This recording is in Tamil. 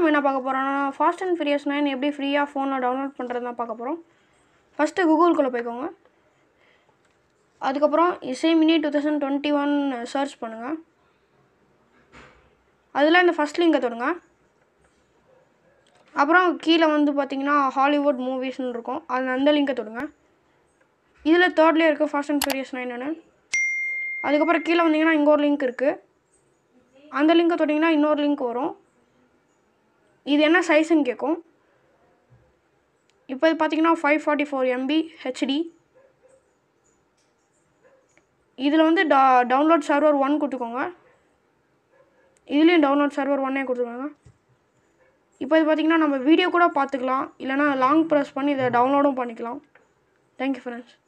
நம்ம என்ன பார்க்க போகிறோம்னா ஃபாஸ்ட் அண்ட் ஃபிரியஸ் நைன் எப்படி ஃப்ரீயாக ஃபோனில் டவுன்லோட் பண்ணுறது தான் பார்க்க போகிறோம் ஃபஸ்ட்டு கூகுள்குள்ளே போய்க்கோங்க அதுக்கப்புறம் இசை mini two thousand twenty one search பண்ணுங்கள் அதில் இந்த ஃபஸ்ட் லிங்கை தொடுங்க அப்புறம் கீழே வந்து பார்த்தீங்கன்னா ஹாலிவுட் மூவிஸ்னு இருக்கும் அது அந்த லிங்கை தொடுங்க இதில் தேர்ட்லேயே இருக்குது ஃபாஸ்ட் அண்ட் ஃபியூரியஸ் நைன்னு அதுக்கப்புறம் கீழே வந்தீங்கன்னா இங்கே ஒரு லிங்க் இருக்குது அந்த லிங்கை தொட்டிங்கன்னா இன்னொரு லிங்க் வரும் இது என்ன சைஸ்ன்னு கேட்கும் இப்போ இது பார்த்தீங்கன்னா five forty four MB HD இதில் வந்து டா டவுன்லோட் சர்வர் ஒன் கொடுத்துக்கோங்க இதுலேயும் டவுன்லோட் சர்வர் ஒன்னே கொடுத்துக்கோங்க இப்போ இது பார்த்தீங்கன்னா நம்ம வீடியோ கூட பார்த்துக்கலாம் இல்லைனா லாங் ப்ரெஸ் பண்ணி இதை டவுன்லோடும் பண்ணிக்கலாம் தேங்க்யூ ஃப்ரெண்ட்ஸ்